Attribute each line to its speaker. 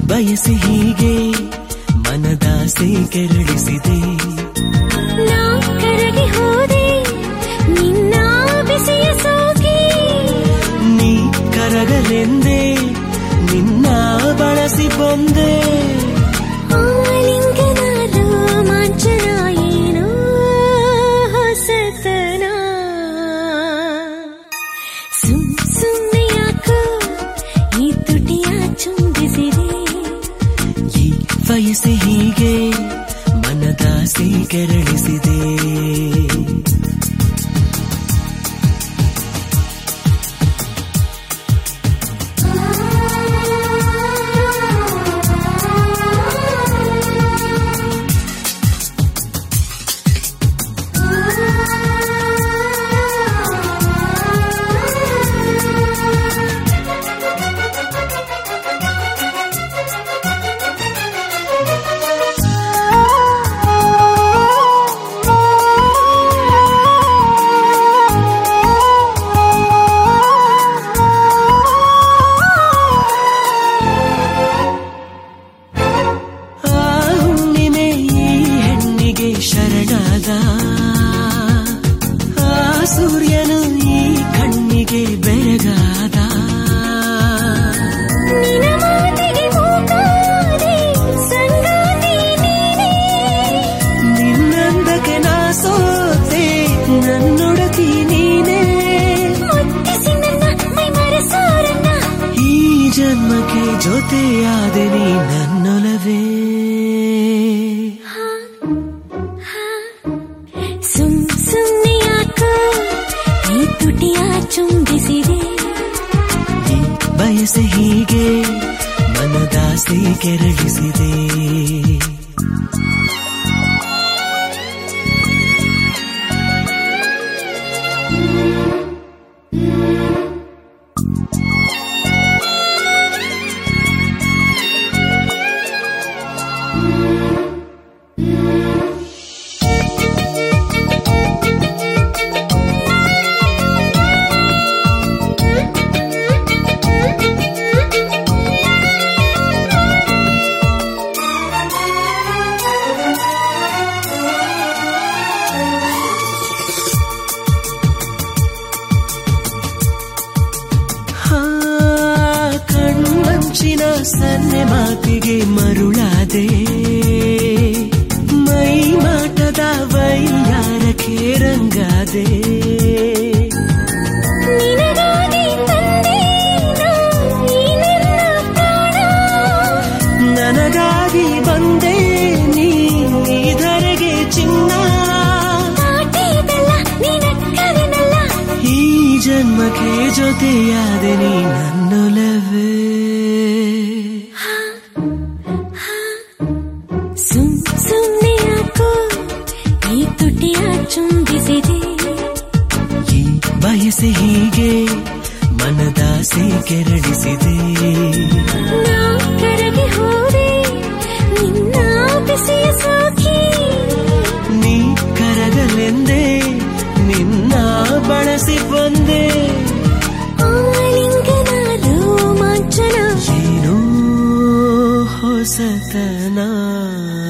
Speaker 1: ಬಯಸಿ ಹೀಗೆ ಮನದಾಸೆ ಕೆರಳಿಸಿದೆ
Speaker 2: ನಾ ಕರಗಿ ಹೋದೆ ನಿನ್ನ ಬಿಸಿಯ ಸೋಗಿ
Speaker 1: ನೀ ಕರಗಲೆಂದೇ ನಿನ್ನ ಬಳಸಿ ಬಂದೆ
Speaker 2: ಆಲಿಂಗನ ರೋಮಾಂಚನ ಏನೋ ಹೊಸತನ ಸುಮ್ ಸುಮ್ಮನೆ ಯಾಕೋ ಈ ತುಟಿಯ ಚುಂಬಿಸಿದೆ
Speaker 1: ಈ ಬಯಸಿ ಹೀಗೆ ಮನದಾಸೆ ಕೆರಳಿಸಿದೆ ಆ ಹುಣ್ಣಿಮೆ ಈ ಹೆಣ್ಣಿಗೆ ಶರಣಾದ ಆ ಸೂರ್ಯನು ಈ ಕಣ್ಣಿಗೆ ಬೆರಗಾದ
Speaker 2: ನಿನ ಮಾತಿಗೆ ಮೂಕಾದೆ ಸಂಗಾತಿ ನೀನೇ
Speaker 1: ನಿನ್ನಂದಕ್ಕೆ ನಾ ಸೋತೆ ನನ್ನೊಡತಿ ನೀನೇ
Speaker 2: ಮುಟ್ಟಿಸಿ ನನ್ನ ಮೈ ಮರೆಸೋರನ್ನ
Speaker 1: ಈ ಜನ್ಮಕ್ಕೆ ಜೊತೆಯಾದೆ ನೀ ನನ್ನೊಲವೇ
Speaker 2: ಸುಮ್ ಸುಮ್ಮನೆ ಯಾಕೋ ಈ ತುಟಿಯ ಚುಂಬಿಸಿದೆ
Speaker 1: ಈ ಬಯಸೆ ಹೀಗೆ ಮನದಾಸೆ ಕೆರಳಿಸಿದೆ ಹಾ ಕಣ್ಣಂಚಿನ ಸನ್ನೆ ಮಾತಿಗೆ ಮರುಳಾದೆ ಮೈ ಮಾಟದ ವೈಯಾರಕ್ಕೆ ರಂಗಾದೆ
Speaker 2: ನಿನಗಾಗಿ ತಂದೆ ನಾ ಈ ನಿನ್ನ ಪ್ರಾಣ
Speaker 1: ನನಗಾಗಿ ಬಂದೆ ನೀ ಧರೆಗೆ ಚಿನ್ನ
Speaker 2: ಕಾಟಿ ಬೆಲ್ಲ ನಿನಕ್ಕದನಲ್ಲ
Speaker 1: ಈ ಜನ್ಮಕ್ಕೆ ಜೊತೆಯಾದೆ ನೀ ನನ್ನೊಲವೇ
Speaker 2: ಸುಮ್ ಸುಮ್ಮನೆ ಯಾಕೋ ಈ ತುಟಿಯ ಚುಂಬಿಸಿದೆ
Speaker 1: ಈ ಬಯಸೆ ಹೀಗೆ ಮನದಾಸೆ ಕೆರಳಿಸಿದೆ
Speaker 2: ನಾ ಕರಗಿ ಹೋದೆ ನಿನ್ನ ಬಿಸಿಯ ಸೋಕಿ
Speaker 1: ನೀ ಕರಗಲೆಂದೇ ನಿನ್ನ ಬಳಸಿ ಬಂದೆ
Speaker 2: ಆಲಿಂಗನ ರೋಮಾಂಚನ
Speaker 1: ಏನೋ ಹೊಸತನ